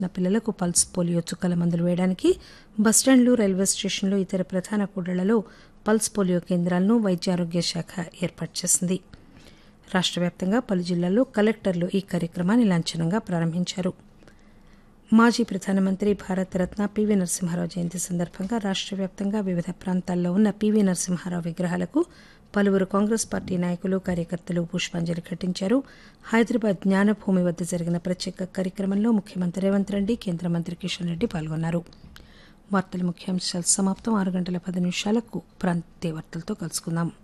ఉన్న పిల్లలకు pulse polio చుక్కల మందులు వేయడానికి బస్టాండ్లు రైల్వే స్టేషన్లు ఇతర ప్రధాన కూడళ్లలో పల్స్ పోలియో కేంద్రాలను వైద్య ఆరోగ్య శాఖ ఏర్పాటు చేసింది రాష్ట్ర వ్యాప్తంగా పలు జిల్లాల్లో కలెక్టర్లు ఈ కార్యక్రమాన్ని లాంఛనంగా ప్రారంభించారు మాజీ ప్రధానమంత్రి భారతరత్న పివి నరసింహారావు జయంతి సందర్భంగా రాష్ట్ర వ్యాప్తంగా వివిధ ప్రాంతాల్లో ఉన్న పివి నరసింహారావు విగ్రహాలకు పలువురు కాంగ్రెస్ పార్టీ నాయకులు కార్యకర్తలు పుష్పాంజలి ఘటించారు హైదరాబాద్ జ్ఞానభూమి వద్ద జరిగిన ప్రత్యేక కార్యక్రమంలో ముఖ్యమంత్రి రేవంత్ రెడ్డి కేంద్ర మంత్రి కిషన్ రెడ్డి పాల్గొన్నారు వార్తల ముఖ్యాంశాలు సమాప్తం ఆరు గంటల పది నిమిషాలకు ప్రాంతీయ వార్తలతో కలుసుకుందాం